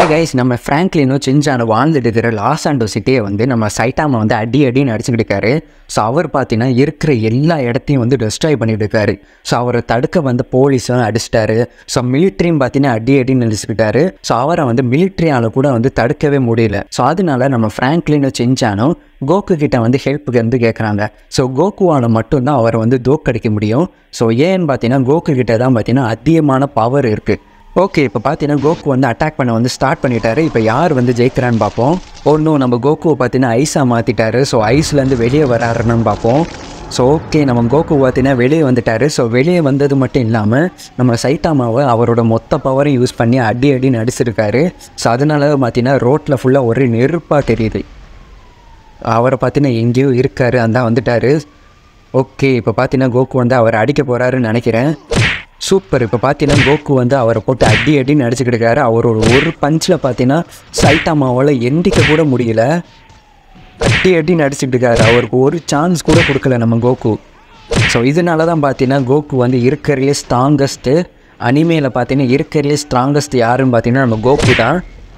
hi guys நம்ம ஃப்ராங்க்லினும் சிஞ்சான வாழ்ந்துட்டு இருக்கிற லாஸ் ஆண்டோ சிட்டியை வந்து நம்ம சைட்டாமா வந்து அடி அடின்னு அடிச்சுக்கிட்டு இருக்காரு ஸோ அவர் பார்த்தீங்கன்னா இருக்கிற எல்லா இடத்தையும் வந்து டெஸ்ட்ராய் பண்ணிட்டு இருக்காரு ஸோ அவரை தடுக்க வந்து போலீஸும் அடிச்சிட்டாரு ஸோ மிலிட்ரியும் பார்த்தீங்கன்னா அடி அடின்னு அடிச்சுக்கிட்டாரு ஸோ அவரை வந்து மிலிட்ரியால் கூட வந்து தடுக்கவே முடியல ஸோ அதனால நம்ம ஃப்ராங்க்லினும் சிஞ்சானும் கோகு கிட்ட வந்து ஹெல்ப்புக்கு வந்து கேட்குறாங்க ஸோ கோகுவால் மட்டும்தான் அவரை வந்து தோக்கடிக்க முடியும் ஸோ ஏன்னு பார்த்தீங்கன்னா கோகு கிட்ட தான் பார்த்தீங்கன்னா அதிகமான பவர் இருக்குது ஓகே இப்போ பார்த்தீங்கன்னா கோகு வந்து அட்டாக் பண்ண வந்து ஸ்டார்ட் பண்ணிட்டாரு இப்போ யார் வந்து ஜெயிக்கிறான்னு பார்ப்போம் ஒன்றும் நம்ம கோகுவை பார்த்தீங்கன்னா ஐஸாக மாற்றிட்டாரு ஸோ ஐஸ்லேருந்து வெளியே வராருன்னு பார்ப்போம் ஸோ ஓகே நம்ம கோகு பார்த்தீங்கன்னா வெளியே வந்துட்டாரு ஸோ வெளியே வந்தது மட்டும் இல்லாமல் நம்ம சைட்டாமாவை அவரோட மொத்த பவரையும் யூஸ் பண்ணி அடி அடி நடிச்சிருக்காரு ஸோ அதனால பார்த்தீங்கன்னா ரோட்டில் ஃபுல்லாக ஒரே நெருப்பாக தெரியுது அவரை பார்த்தீங்கன்னா எங்கேயோ இருக்காரு அந்த வந்துட்டாரு ஓகே இப்போ பார்த்தீங்கன்னா கோகு வந்து அவர் அடிக்க போகிறாருன்னு நினைக்கிறேன் சூப்பர் இப்போ பார்த்தீங்கன்னா கோகு வந்து அவரை போட்டு அடி அடின்னு அடிச்சுக்கிட்டு இருக்காரு அவரோட ஒரு பஞ்சில் பார்த்தீங்கன்னா சைட்டாமாவால் எந்திக்க கூட முடியல அடி அடின்னு அடிச்சுக்கிட்டு இருக்காரு அவருக்கு ஒரு சான்ஸ் கூட கொடுக்கல நம்ம கோகு ஸோ இதனால தான் பார்த்தீங்கன்னா கோகு வந்து இருக்கிறதுலே ஸ்ட்ராங்கஸ்ட்டு அனிமேல பார்த்தீங்கன்னா இருக்கிறதுலே ஸ்ட்ராங்கஸ்ட் யாருன்னு பார்த்தீங்கன்னா நம்ம கோகு தான்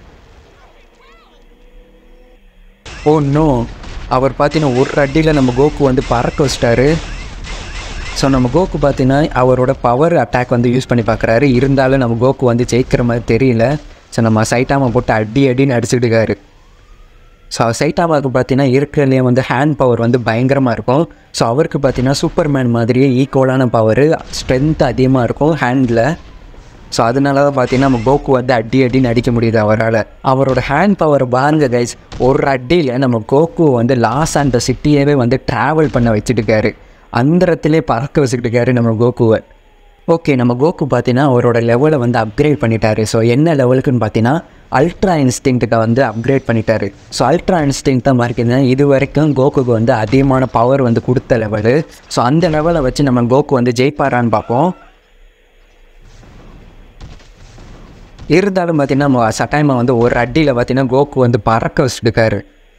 ஓ நோ அவர் பார்த்தீங்கன்னா ஒரு அடியில் நம்ம கோகு வந்து பறக்க வச்சிட்டாரு ஸோ நம்ம கோகு பார்த்தீங்கன்னா அவரோட பவர் அட்டாக் வந்து யூஸ் பண்ணி பார்க்குறாரு இருந்தாலும் நம்ம கோகு வந்து ஜெயிக்கிற மாதிரி தெரியல ஸோ நம்ம சைட்டாமா போட்டு அடி அடின்னு அடிச்சுட்டு இருக்காரு ஸோ சைட்டாமாவுக்கு பார்த்தீங்கன்னா இருக்கிறதுலேயே வந்து ஹேண்ட் பவர் வந்து பயங்கரமாக இருக்கும் ஸோ அவருக்கு பார்த்தீங்கன்னா சூப்பர்மேன் மாதிரியே ஈக்குவலான பவர் ஸ்ட்ரென்த் அதிகமாக இருக்கும் ஹேண்டில் ஸோ அதனால தான் பார்த்தீங்கன்னா நம்ம கோகு வந்து அடி அடின்னு அடிக்க முடியுது அவரால் அவரோட ஹேண்ட் பவர் பாருங்க கைஸ் ஒரு அடியில் நம்ம கோகு வந்து லாஸ் அந்த சிட்டியவே வந்து ட்ராவல் பண்ண வச்சுட்டுருக்காரு அந்த இடத்துலே பறக்க வச்சுக்கிட்டு இருக்காரு நம்ம கோகுவை ஓகே நம்ம கோகு பார்த்தீங்கன்னா அவரோட லெவலை வந்து அப்கிரேட் பண்ணிட்டாரு ஸோ என்ன லெவலுக்குன்னு பார்த்தீங்கன்னா அல்ட்ரா இன்ஸ்டிங்க்ட்டுக்கு வந்து அப்கிரேட் பண்ணிட்டாரு ஸோ அல்ட்ரா இன்ஸ்டிங் தான் பார்த்தீங்கன்னா இது வரைக்கும் கோகுக்கு வந்து அதிகமான பவர் வந்து கொடுத்த லெவலு ஸோ அந்த லெவலை வச்சு நம்ம கோகு வந்து ஜெயிப்பாரான்னு பார்ப்போம் இருந்தாலும் பார்த்தீங்கன்னா நம்ம சட்டாயமாக வந்து ஒரு அடியில் பார்த்தீங்கன்னா கோகு வந்து பறக்க வச்சுருக்காரு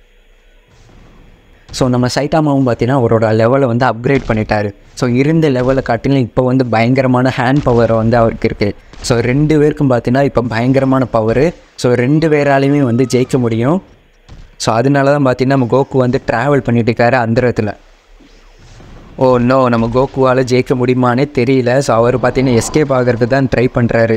ஸோ நம்ம சைட்டாமாவும் பார்த்தீங்கன்னா அவரோட லெவலை வந்து அப்கிரேட் பண்ணிட்டாரு ஸோ இருந்த லெவலை காட்டிலும் இப்போ வந்து பயங்கரமான ஹேண்ட் பவர் வந்து அவருக்கு இருக்குது ஸோ ரெண்டு பேருக்கும் பார்த்தீங்கன்னா இப்போ பயங்கரமான பவரு ஸோ ரெண்டு பேராலையுமே வந்து ஜெயிக்க முடியும் ஸோ அதனால தான் பார்த்தீங்கன்னா நம்ம கோகு வந்து ட்ராவல் பண்ணிட்டு இருக்காரு அந்த இடத்துல ஓ நோ நம்ம கோகுவால் ஜெயிக்க முடியுமானே தெரியல ஸோ அவர் பார்த்தீங்கன்னா எஸ்கேப் ஆகிறதுக்கு தான் ட்ரை பண்ணுறாரு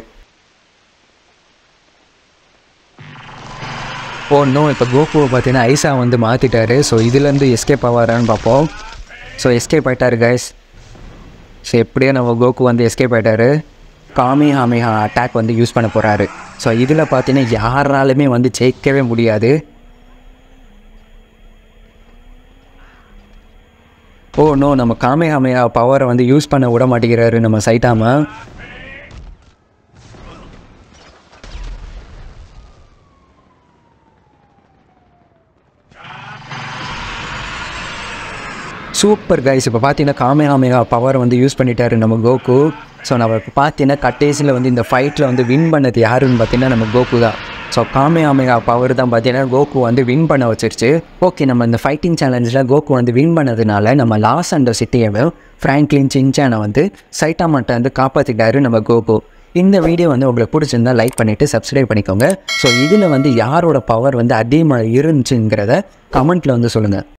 ஓ இன்னும் இப்போ கோகுவை பார்த்தீங்கன்னா ஐஸா வந்து மாற்றிட்டாரு ஸோ இதுலேருந்து எஸ்கேப் ஆவாரான்னு பார்ப்போம் ஸோ எஸ்கேப் ஆகிட்டாரு கைஸ் ஸோ எப்படியோ நம்ம கோகு வந்து எஸ்கேப் ஆகிட்டாரு காமி ஹாமிஹா அட்டாக் வந்து யூஸ் பண்ண போகிறாரு ஸோ இதில் பார்த்தீங்கன்னா யாராலுமே வந்து ஜெயிக்கவே முடியாது ஓ நோ நம்ம காமே ஹாமியா பவரை வந்து யூஸ் பண்ண விட மாட்டேங்கிறாரு நம்ம சைட்டாமா சூப்பர் கைஸ் இப்போ பார்த்தீங்கன்னா காமேகாமேகா பவர் வந்து யூஸ் பண்ணிட்டாரு நம்ம கோகு ஸோ நம்ம இப்போ பார்த்தீங்கன்னா கட்டேசியில் வந்து இந்த ஃபைட்டில் வந்து வின் பண்ணது யாருன்னு பார்த்தீங்கன்னா நம்ம கோகு தான் ஸோ காமேகாமேகா பவர் தான் பார்த்தீங்கன்னா கோகு வந்து வின் பண்ண வச்சிருச்சு ஓகே நம்ம இந்த ஃபைட்டிங் சேலஞ்சில் கோகு வந்து வின் பண்ணதுனால நம்ம லாஸ் அண்ட் சிட்டியை ஃப்ராங்க்லின் சின்சானை வந்து சைட்டாமட்டை வந்து காப்பாற்றிட்டாரு நம்ம கோகு இந்த வீடியோ வந்து உங்களுக்கு பிடிச்சிருந்தா லைக் பண்ணிவிட்டு சப்ஸ்கிரைப் பண்ணிக்கோங்க ஸோ இதில் வந்து யாரோட பவர் வந்து அதிகமாக இருந்துச்சுங்கிறத கமெண்ட்டில் வந்து சொல்லுங்கள்